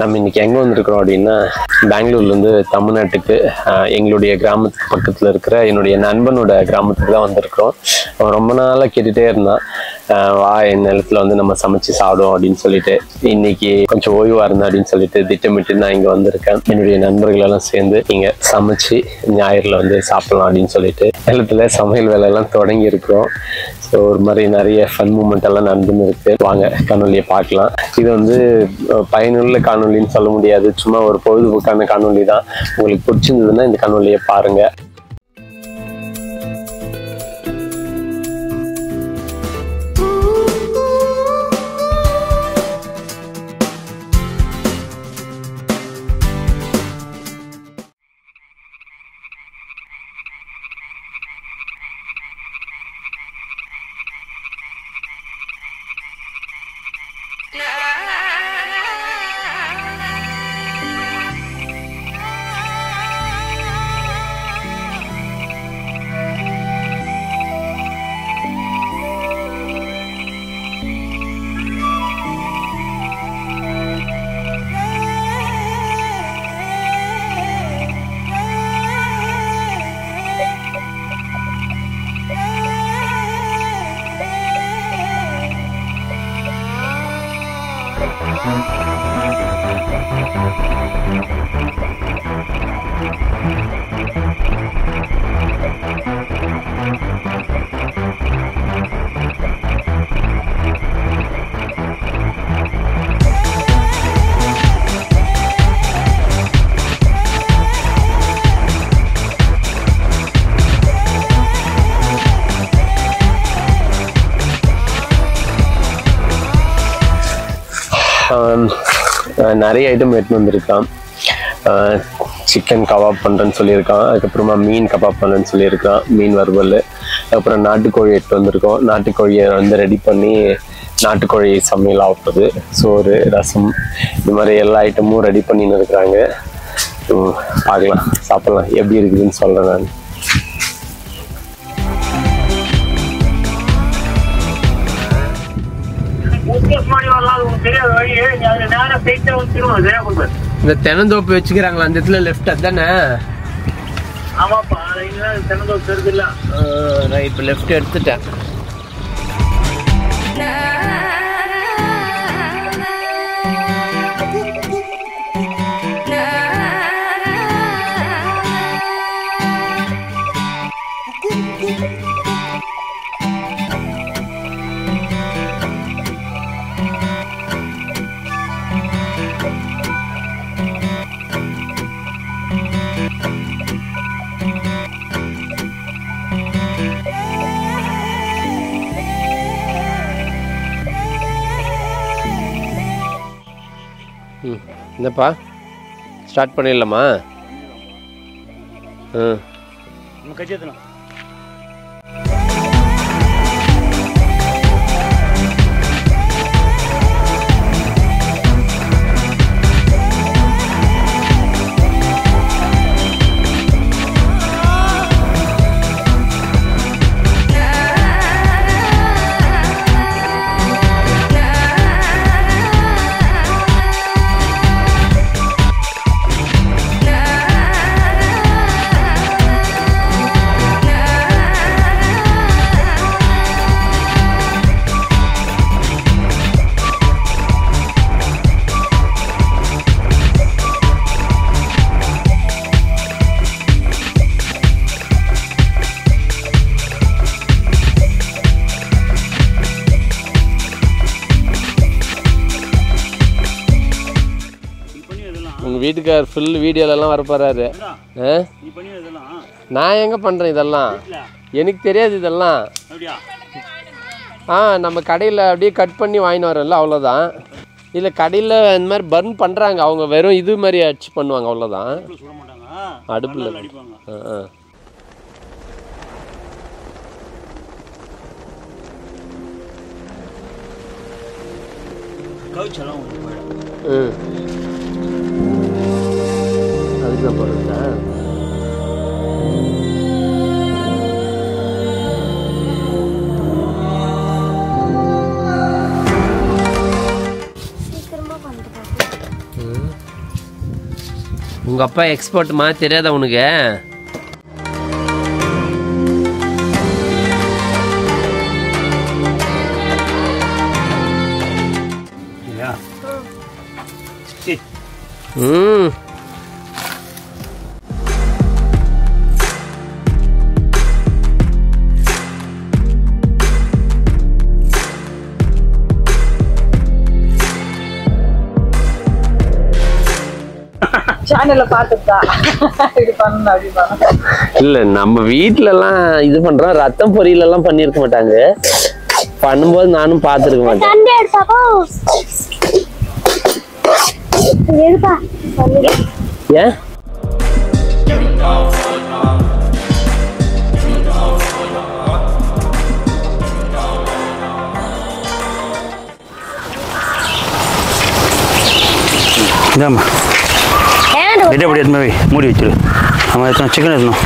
நம்ம இன்னைக்கு எங்கே வந்திருக்கிறோம் அப்படின்னா பெங்களூர்லேருந்து தமிழ்நாட்டுக்கு ஆஹ், எங்களுடைய கிராமத்துக்கு பக்கத்தில் இருக்கிற என்னுடைய நண்பனோட கிராமத்துக்கு தான் வந்திருக்கிறோம் அவன் ரொம்ப நாளாக கேட்டுகிட்டே இருந்தான் ஆஹ், வா என் நிலத்துல வந்து நம்ம சமைச்சு சாப்பிடுவோம் அப்படின்னு சொல்லிட்டு இன்னைக்கு கொஞ்சம் ஓய்வாக இருந்தேன் அப்படின்னு சொல்லிட்டு திட்டமிட்டு நான் இங்கே வந்திருக்கேன் என்னுடைய நண்பர்கள் எல்லாம் சேர்ந்து இங்கே சமைச்சு ஞாயிறில் வந்து சாப்பிடலாம் அப்படின்னு சொல்லிட்டு நிலத்துல சமையல் வேலையெல்லாம் தொடங்கி இருக்கிறோம் ஸோ ஒரு மாதிரி நிறைய ஃபன் மூமெண்ட் எல்லாம் நடந்துன்னு இருக்கு வாங்க காணொலியை பார்க்கலாம் இது வந்து அஹ், பயனுள்ள காணொலின்னு சொல்ல முடியாது சும்மா ஒரு பொழுதுபோக்கான காணொலி தான் உங்களுக்கு பிடிச்சிருந்ததுன்னா இந்த காணொலியை பாருங்க ஆம், அஹ், நிறைய ஐட்டம் எடுத்து வந்திருக்கான் சிக்கன் கபாப் பண்ணுறேன்னு சொல்லியிருக்கான் அதுக்கப்புறமா மீன் கபாப் பண்ணுறேன்னு சொல்லியிருக்கான் மீன் வறுவல் அப்புறம் நாட்டுக்கோழி எடுத்து வந்திருக்கோம் நாட்டுக்கோழியை வந்து ரெடி பண்ணி நாட்டுக்கோழி சமையல் ஆகுது சோறு ரசம் இது மாதிரி எல்லா ஐட்டமும் ரெடி பண்ணின்னு இருக்கிறாங்க உம், பார்க்கலாம் சாப்பிடலாம் எப்படி இருக்குதுன்னு சொல்கிறேன் நான் முக்கேஷ் மாதிரி வரலாம் அது உங்களுக்கு தெரியாத வழி நீ அதுல நேரா ஸ்ட்ரைட்டா வந்து திரும்ப சரியா கொடுப்பேன் இந்த தென்னந்தோப்பு வச்சுக்கிறாங்களா அந்த இடத்துல லெஃப்ட் அதானே ஆமாப்பா இங்கதான் தென்னந்தோப்பு தெரியுது இல்ல ரைட் லெஃப்ட் எடுத்துட்டேன் ம் என்னப்பா ஸ்டார்ட் பண்ணிடலாமா ம் நம்ம கட்சியத்தலாம் நீ பண்ணி இதெல்லாம் உங்கள் வீட்டுக்கார் ஃபுல் வீடியோலலாம் வர போகிறாரு ஆ நீ பண்ணி இதெல்லாம் நான் எங்கே பண்ணுறேன் இதெல்லாம் இல்ல எனக்கு தெரியாது இதெல்லாம் அப்படியா ஆ நம்ம கடையில் அப்படியே கட் பண்ணி வாங்கின்னு வரோம்ல அவ்வளோதான் இல்லை கடையில் இந்த மாதிரி பர்ன் பண்ணுறாங்க அவங்க வெறும் இது மாதிரி அடிச்சு பண்ணுவாங்க அவ்வளோதான் அடுப்புல சுட மாட்டாங்க அடுப்பில் கல்லால அடிப்பாங்க ஆ ஆ கவுச்செல்லாம் உங்களுக்கு போயிடும் ம் அதுக்கு தான் போடுறதா சீக்கிரமா பண்ணிட்டு பாப்போம் உங்கள் அப்பா எக்ஸ்போர்ட்டுமா தெரியாதா உனக்கு இல்லையா ம் சேனல்ல பார்த்துட்டா இது பண்ணணும் அப்படி பண்ணணும் இல்லை நம்ம வீட்டிலலாம் இது பண்ணுறோம் ரத்தம் பொரியலெல்லாம் பண்ணியிருக்க மாட்டாங்க பண்ணும்போது நானும் பார்த்துருக்க மாட்டேன் தண்ணி எடுத்தாப்போ எடுப்பா ஏன் இதாம்மா ஏன் ரெடி அப்படி எடுத்து போய் மூடி வச்சிரு நம்ம எத்தனை சிக்கன் எடுக்கணும்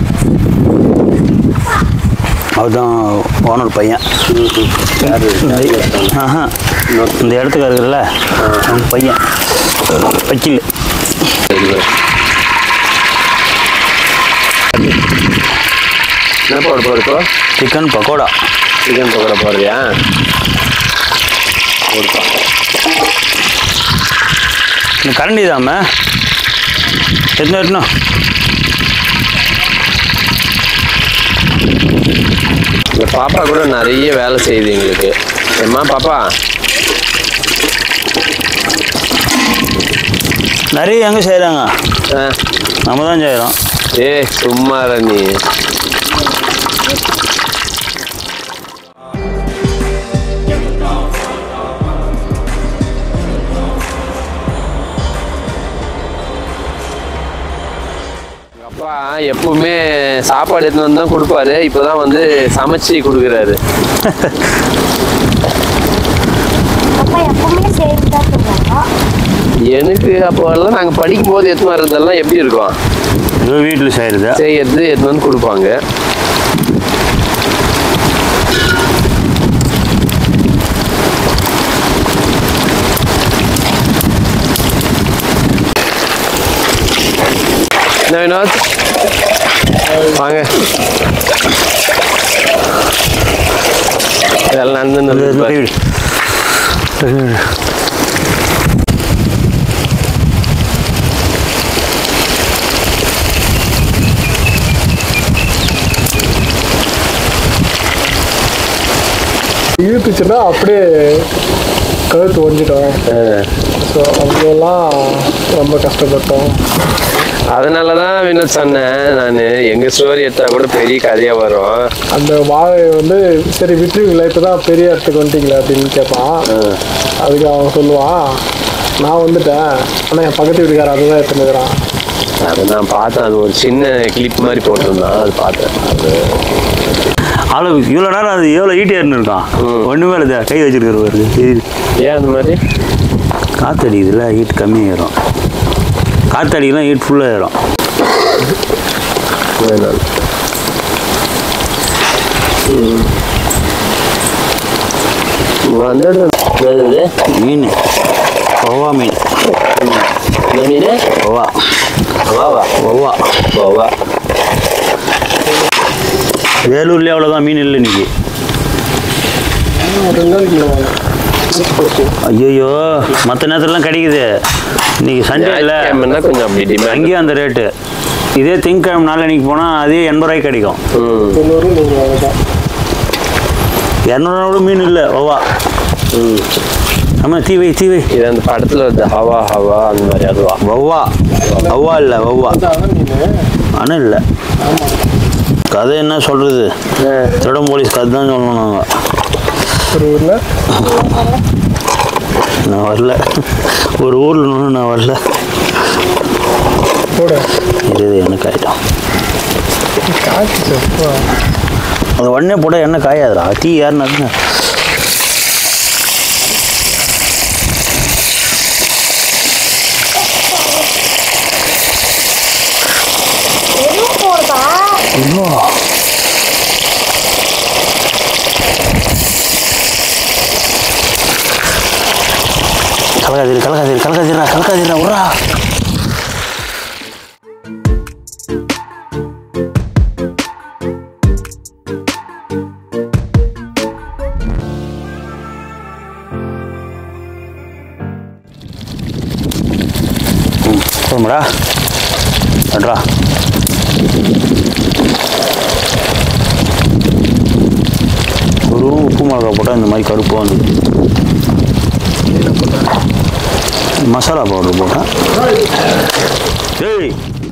அவர்தான் ஓனர் பையன் ஆஹா இந்த இடத்துக்கு இருக்குல்ல அவன் பையன் வக்கீல் என்ன போட போகிறப்போ சிக்கன் பக்கோடா சிக்கன் பக்கோடா போடுறியா போடுப்பா இந்த கரண்டி தாம எத்தனை எட்டணும் இந்த பாப்பா கூட நிறைய வேலை செய்யுது எங்களுக்கு ஏம்மா பாப்பா நிறைய எங்கே செய்கிறாங்க ஆ நம்ம தான் செய்கிறோம் ஏய் சும்மா இரு நீ எங்க அப்பா எப்பவுமே சாப்பாடு எடுத்துன்னு வந்து தான் கொடுப்பாரு இப்போதான் வந்து சமைச்சு கொடுக்குறாரு அப்பா எப்பவுமே சேர்ந்து தான் சொல்லுவாங்க எனக்கு அப்போ எல்லாம் நாங்கள் படிக்கும் போது எடுத்துன்னு வர்றதெல்லாம் எப்படி இருக்கும் ஏதோ வீட்டில் செய்கிறது செய்யறது எடுத்துன்னு வந்து கொடுப்பாங்க என்ன வினோத் வாங்க இதெல்லாம் நடந்து கை விடு. கை விடு. இழுத்துச்சுன்னா அப்படியே கழுத்து ஒஞ்சிட்டோம் ஸோ அப்படியெல்லாம் ரொம்ப கஷ்டப்பட்டோம் அதனால தான் வினோத் சொன்னேன் நான் எங்கள் ஸ்டோரி எடுத்தா கூட பெரிய கதையாக வரும் அந்த வாழை வந்து சரி விட்டுருவீங்களா இப்போ தான் பெரிய இடத்துக்கு வந்துட்டீங்களே அப்படின்னு கேட்பான் அதுக்கு அவன் சொல்லுவான் நான் வந்துட்டேன் ஆனால் என் பக்கத்து வீட்டுக்காரர் அதுதான் எடுத்துனுக்குறான் அது நான் பார்த்தேன் அது ஒரு சின்ன கிளிப் மாதிரி போட்டிருந்தான் அது பார்த்தேன் அது ஆளு இவ்வளோ நேரம் அது எவ்வளோ ஈட்டியாருன்னு இருக்கான் ஒன்றுமே இல்லை கை வச்சிருக்கிறவருக்கு ஏன் அந்த மாதிரி காற்று அடிக்குதுல்ல ஹீட் கம்மியாயிரும் காற்று அடிக்கலாம் ஹீட் ஃபுல்லாகிடும் வேணாம். ம். வந்துடுது என்னது? மீன் ஒவ்வா மீன் என்ன மீன் ஒவ்வா வாவா ஒவ்வா வாவா வேலூர்லேயே அவ்வளோதான் மீன் இல்லை இன்னைக்கு ரெண்டு நாளைக்கு இல்லை ஐயோ மற்ற நேரத்துலலாம் கிடைக்குது இன்னைக்கு சண்டே இல்லை ஞாயிற்றுக்கிழமைன்னா கொஞ்சம் அப்படி டிமாண்ட் அங்கேயும் அந்த ரேட்டு இதே திங்கக்கிழமை நாளன்னைக்கு போனால் அதே எண்பது ரூபாய்க்கு கிடைக்கும் ம் தொண்ணூறு நூறு அவ்வளோதான் இரநூறுவா கூட மீன் இல்லை ஒவ்வா ம் ஆமாம் தீவை தீவை இது அந்த படத்துல வருது ஹவா ஹவா அந்த மாதிரி அதுவா வவ்வா வவ்வா இல்லை வவ்வா அதான் மீன் ஆனால் இல்லை கதை என்ன சொல்கிறது திடம் போலீஸ் கதை தான் சொல்லணும் நாங்கள் ஒரு ஊரில் நான் வரல ஒரு ஊரில் நின்னு நான் வரல கூட இது இது எனக்கு ஆகிட்டோம் காய்ச்சி சார் அது உடனே போட்டால் என்ன காயாதுடா தீ யாருன்னு எதுவும் போடுதா இன்னும் கலக்காதீர் கலக்காதீர் கலக்காதீரா கலக்காதீரா விட்றா போதுமாடா அட்ரா ஒரு உப்பு மிளகா போட்டால் இந்த மாதிரி கருப்பாக வந்து மசாலா பவுடர் போட்டேன் ஏய்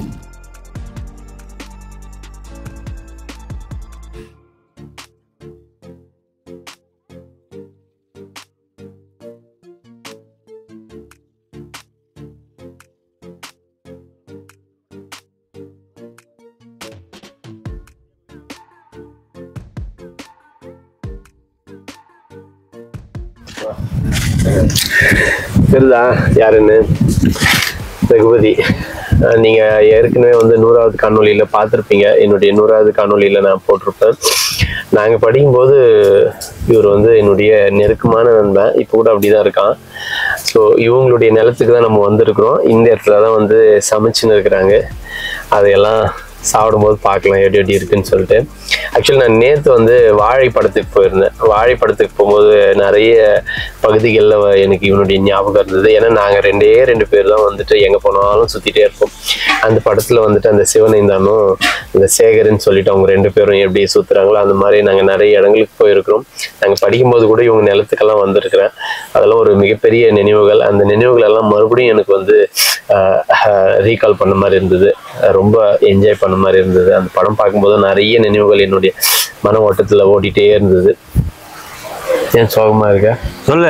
தெரியுதா யாருன்னு ரகுபதி அஹ் நீங்க ஏற்கனவே வந்து நூறாவது காணொளியில பார்த்துருப்பீங்க என்னுடைய நூறாவது காணொளியில நான் போட்டிருப்பேன் நாங்க படிக்கும்போது இவர் வந்து என்னுடைய நெருக்கமான நண்பன் இப்போ கூட அப்படிதான் இருக்கான் ஸோ இவங்களுடைய நிலத்துக்கு தான் நம்ம வந்திருக்கிறோம் இந்த இடத்துல தான் வந்து சமைச்சுன்னு இருக்கிறாங்க அதையெல்லாம் சாப்பிடும்போது பார்க்கலாம் எப்படி எப்படி இருக்குன்னு சொல்லிட்டு ஆக்சுவலி நான் நேற்று வந்து வாழை படத்துக்கு போயிருந்தேன் வாழை படத்துக்கு போகும்போது நிறைய பகுதிகளில் எனக்கு இவனுடைய ஞாபகம் இருந்தது ஏன்னா நாங்கள் ரெண்டே ரெண்டு பேர் தான் வந்துட்டு எங்கே போனாலும் சுற்றிட்டே இருப்போம் அந்த படத்தில் வந்துட்டு அந்த சிவனைந்தானும் இந்த சேகர்னு சொல்லிட்டு அவங்க ரெண்டு பேரும் எப்படி சுற்றுறாங்களோ அந்த மாதிரி நாங்கள் நிறைய இடங்களுக்கு போயிருக்கிறோம் நாங்கள் படிக்கும்போது கூட இவங்க நிலத்துக்கெல்லாம் வந்திருக்கிறேன் அதெல்லாம் ஒரு மிகப்பெரிய நினைவுகள் அந்த நினைவுகள் எல்லாம் மறுபடியும் எனக்கு வந்து ரீகால் பண்ண மாதிரி இருந்தது அஹ் ரொம்ப என்ஜாய் பண்ண மாதிரி இருந்தது அந்த படம் பார்க்கும்போது நிறைய நினைவுகள் என்னுடைய மன ஓட்டத்தில் ஓடிட்டே இருந்தது ஏன் சோகமா இருக்க சொல்லு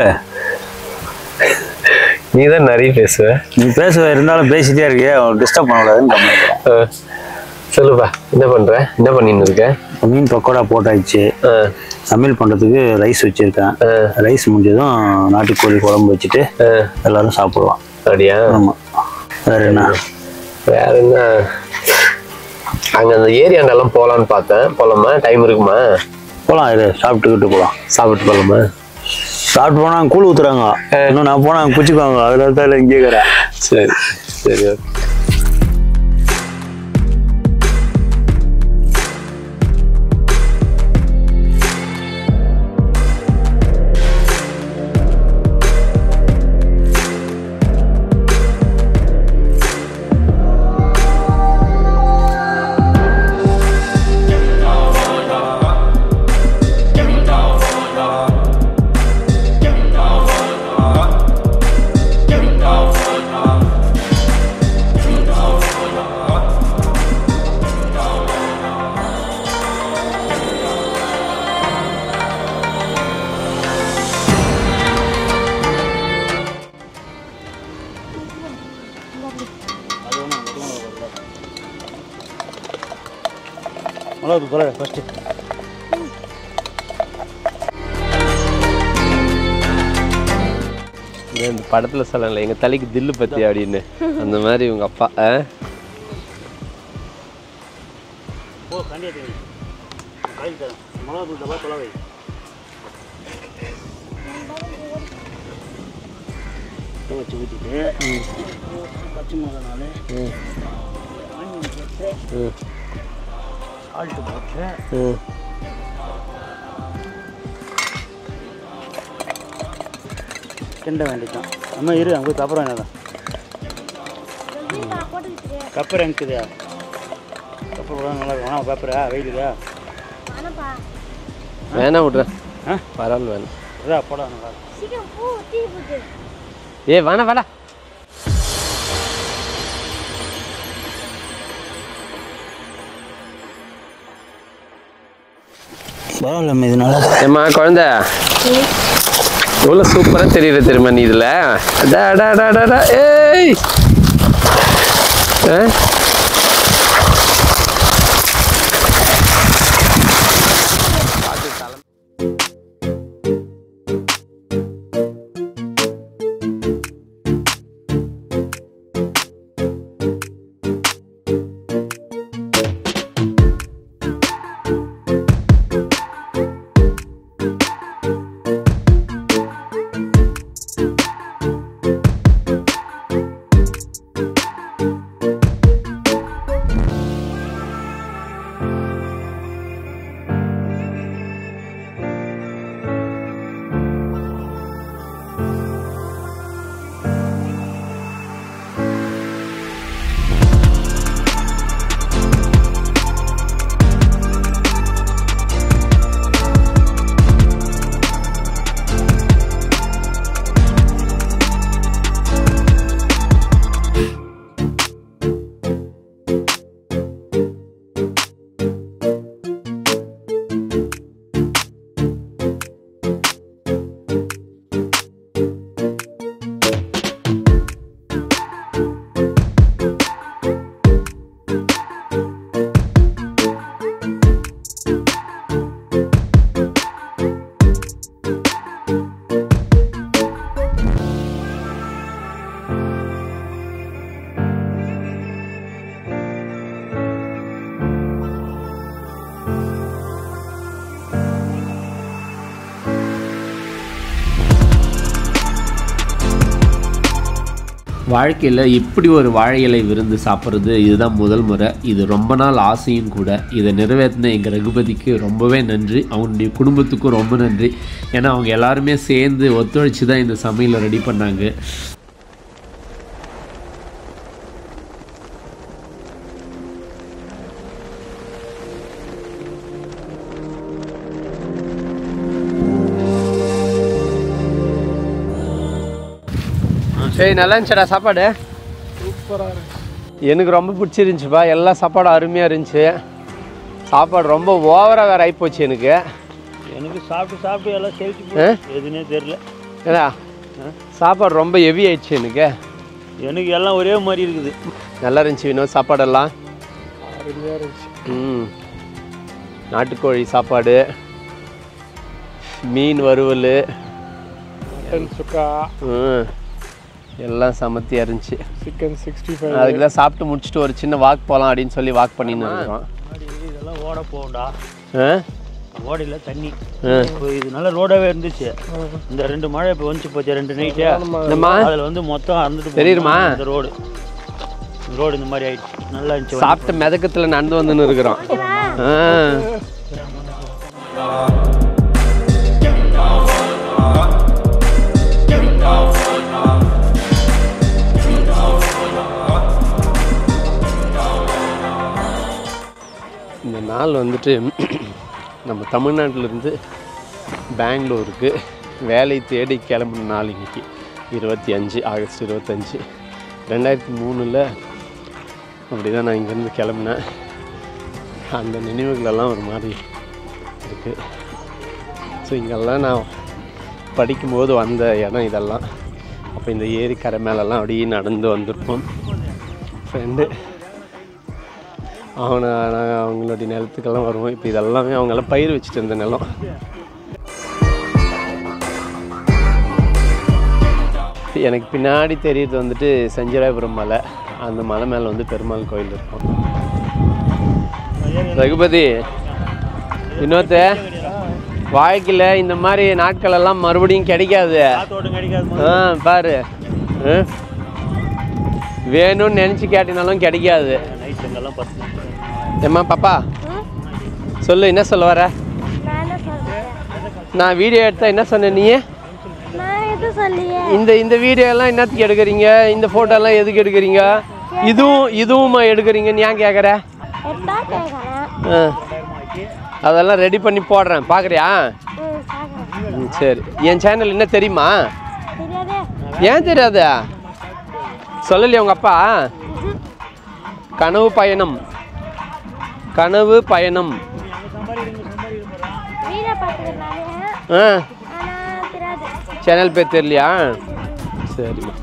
நீ தான் நிறைய பேசுவ நீ பேச இருந்தாலும் பேசிட்டே இருக்கியே டிஸ்டர்ப் பண்ணக்கூடாதுன்னு கம்மியாக அஹ் சொல்லுப்பா என்ன பண்ற என்ன பண்ணின்னு இருக்க மீன் பக்கோடா போட்டாச்சு அஹ் சமையல் பண்ணுறதுக்கு ரைஸ் வச்சுருக்கேன் ரைஸ் முடிஞ்சதும் நாட்டுக்கோழி குழம்பு வச்சுட்டு அஹ் எல்லாரும் சாப்பிடுவோம் அப்படியா ஆமாம் வேற என்ன வேற என்ன அங்க அந்த ஏரியாண்டெல்லாம் போலான்னு பார்த்தேன் போலாமா டைம் இருக்குமா போகலாம் இரு சாப்பிட்டுக்கிட்டு போகலாம் சாப்பிட்டு போலாமா சாப்பிட்டு போனால் கூழ் ஊத்துறாங்க இன்னும் நான் போனால் குச்சிக்குவாங்க அதில் தான் இல்லை இங்கே இருக்கிறேன் சரி சரி okay. மிளகு கொலை ஃபஸ்ட்டு இந்த இந்த படத்துல சொல்லல எங்க தலைக்கு தில்லு பத்தி அப்படின்னு அந்த மாதிரி உங்க அப்பா ஆ? ஓ கண்டிப்பாக காய் தரேன் மிளகு தூள் டப்பா தொலை வை வச்சு ஊற்றிட்டு பச்சை மிளகா நாலு ஆனியன் போட்டு சால்ட்டு போட்டு கிண்ட வேண்டியதுதான் நம்ம இரு அங்கே கப்பரம் என்னதான் கப்பர் எனக்குதா கப்பர் போட நல்லா இருக்கும் வேணா பேப்பரா வெயிலுதா வேணா விட்றேன் ஆ? பரவாயில்ல வேணாம் இதா போட நல்லா இருக்கும் சீக்கிரம் பூ தீ போட்டு ஏ வேணா வேணா பரவாயில்ல இது நல்லா ஏம்மா குழந்தை எவ்வளோ சூப்பராக தெரியுது தெரியுமா நீ இதில் டா டா டா டா டா ஏய் ஆ வாழ்க்கையில் இப்படி ஒரு வாழை இலை விருந்து சாப்பிட்றது இதுதான் முதல் முறை இது ரொம்ப நாள் ஆசையும் கூட இதை நிறைவேற்றின எங்கள் ரகுபதிக்கு ரொம்பவே நன்றி அவனுடைய குடும்பத்துக்கும் ரொம்ப நன்றி ஏன்னா அவங்க எல்லாருமே சேர்ந்து ஒத்துழைச்சி தான் இந்த சமையலை ரெடி பண்ணாங்க சரி நல்லா இருந்துச்சுடா சாப்பாடு சூப்பராக இருக்கு எனக்கு ரொம்ப பிடிச்சிருந்துச்சுப்பா எல்லா சாப்பாடும் அருமையாக இருந்துச்சு சாப்பாடு ரொம்ப ஓவராக வேறு ஆகிப்போச்சு எனக்கு எனக்கு சாப்பிட்டு சாப்பிட்டு எல்லாம் செலுத்தி ஆ? எதுனே தெரியல ஏடா சாப்பாடு ரொம்ப ஹெவி ஆயிடுச்சு எனக்கு எனக்கு எல்லாம் ஒரே மாதிரி இருக்குது நல்லா இருந்துச்சு வினோத் சாப்பாடெல்லாம் அருமையாக இருந்துச்சு ம் நாட்டுக்கோழி சாப்பாடு மீன் வறுவல் மட்டன் சுக்கா ம் எல்லாம் சமத்தியாக இருந்துச்சு சிக்கன் சிக்ஸ்டி ஃபைவ் அதுக்கு தான் சாப்பிட்டு முடிச்சுட்டு ஒரு சின்ன வாக் போகலாம் அப்படின்னு சொல்லி வாக் பண்ணின்னு இருக்கிறோம் இதெல்லாம் ஓட போகும்டா ஆ ஓடையில் தண்ணி ஆ. இப்போ இது நல்ல ரோடாகவே இருந்துச்சு இந்த ரெண்டு மழை இப்போ வந்துச்சு போச்சு ரெண்டு நைட்டு என்னம்மா அதில் வந்து மொத்தம் அறந்துட்டு தெரியுமா? இந்த ரோடு ரோடு இந்த மாதிரி ஆயிடுச்சு நல்லா இருந்துச்சு சாப்பிட்ட மிதக்கத்தில் நடந்து வந்துன்னு இருக்கிறோம் ஆ இந்த நாள் வந்துட்டு நம்ம தமிழ்நாட்டிலேருந்து பெங்களூருக்கு வேலை தேடி கிளம்புன நாள் இன்னைக்கு இருபத்தி அஞ்சு ஆகஸ்ட் இருபத்தஞ்சி ரெண்டாயிரத்தி மூணில் அப்படி தான் நான் இங்கேருந்து கிளம்புனேன் அந்த நினைவுகளெல்லாம் ஒரு மாதிரி இருக்குது ஸோ இங்கெல்லாம் நான் படிக்கும்போது வந்த இடம் இதெல்லாம் அப்போ இந்த ஏரிக்கரை மேலெல்லாம் அப்படியே நடந்து வந்திருப்போம் ஃப்ரெண்டு அவனை நாங்கள் அவங்களுடைய நிலத்துக்கெல்லாம் வருவோம் இப்போ இதெல்லாமே அவங்கெல்லாம் பயிர் வச்சுட்டு இருந்த நிலம் எனக்கு பின்னாடி தெரியுது வந்துட்டு செஞ்சராயபுரம் மலை அந்த மலை மேலே வந்து பெருமாள் கோயில் இருக்கும் ரகுபதி வினோத் வாழ்க்கையில் இந்த மாதிரி நாட்கள் எல்லாம் மறுபடியும் கிடைக்காது காத்தோட்டம் கிடைக்காது ஆ பாரு ஆ? வேணும்னு நினச்சி கேட்டினாலும் கிடைக்காது நைட் அங்கெல்லாம் பத்து ஏம்மா பாப்பா சொல்லு என்ன சொல்ல வர நான் என்ன சொல்றேன் நான் வீடியோ எடுத்தா என்ன சொன்ன நீ நான் எதுவும் சொல்லியே இந்த இந்த வீடியோ எல்லாம் என்னத்துக்கு எடுக்கிறீங்க இந்த photo எல்லாம் எதுக்கு எடுக்கிறீங்க இதுவும் இதுவுமா எடுக்கிறீங்கன்னு ஏன் கேட்குற எட்டா கேட்குறேன் ஆ அதெல்லாம் ரெடி பண்ணி போடுறேன் பார்க்குறியா ம் பார்க்குறேன் ம் சரி என் சேனல் என்ன தெரியுமா தெரியாதே ஏன் தெரியாது சொல்லலையா உங்கள் அப்பா கனவு பயணம் கனவு பயணம் வீடியோ பார்த்துக்கிறேன் ஆ ஆனால் தெரியாது சேனல் பேர் தெரியலையா சரிம்மா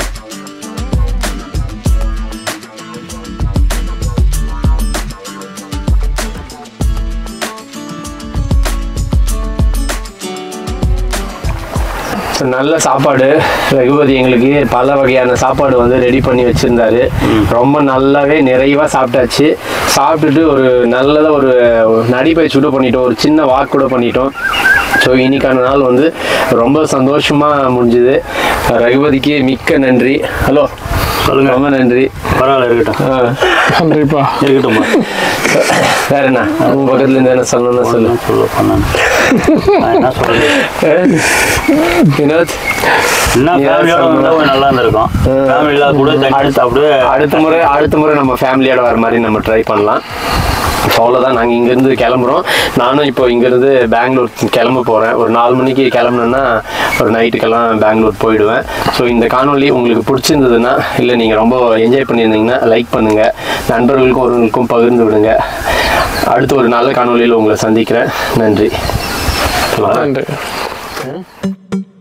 நல்ல சாப்பாடு ரகுபதி எங்களுக்கு பல வகையான சாப்பாடு வந்து ரெடி பண்ணி வச்சிருந்தாரு ரொம்ப நல்லாவே நிறைவா சாப்பிட்டாச்சு சாப்பிட்டுட்டு ஒரு நல்லதா ஒரு நடிப்பயிற்சி கூட பண்ணிட்டோம் ஒரு சின்ன வாக் கூட பண்ணிட்டோம் ஸோ இன்னைக்கான நாள் வந்து ரொம்ப சந்தோஷமா முடிஞ்சுது ரகுபதிக்கு மிக்க நன்றி ஹலோ சொல்லுங்க. ரொம்ப நன்றி பரவாயில்ல இருக்கட்டும் ஆ, நன்றிப்பா இருக்கட்டும்மா வேற என்ன உங்க பக்கத்துல இருந்து என்ன சொல்லணும்னு சொல்லு ஒண்ணும் சொல்ல பண்ணேன் நான் என்ன சொல்றது வினோத் என்ன நீ ஃபேமிலியோட ஏதாவது வந்தா கொஞ்சம் நல்லா இருந்திருக்கும் ஃபேமிலியில் கூட தனியாக சாப்பிடு அடுத்த முறை அடுத்த முறை நம்ம ஃபேமிலியோட வர மாதிரி நம்ம ட்ரை பண்ணலாம் ஸோ அவ்வளோதான் நாங்கள் இங்கேருந்து கிளம்புறோம் நானும் இப்போ இங்கேருந்து பெங்களூர் கிளம்ப போகிறேன் ஒரு நாலு மணிக்கு கிளம்புனேன்னா ஒரு நைட்டுக்கெல்லாம் பெங்களூர் போயிடுவேன் ஸோ இந்த காணொளி உங்களுக்கு பிடிச்சிருந்ததுன்னா இல்லை நீங்கள் ரொம்ப என்ஜாய் பண்ணியிருந்தீங்கன்னா லைக் பண்ணுங்கள் நண்பர்களுக்கும் ஒருவங்களுக்கும் பகிர்ந்து விடுங்க அடுத்து ஒரு நல்ல காணொளியில் உங்களை சந்திக்கிறேன் நன்றி நன்றி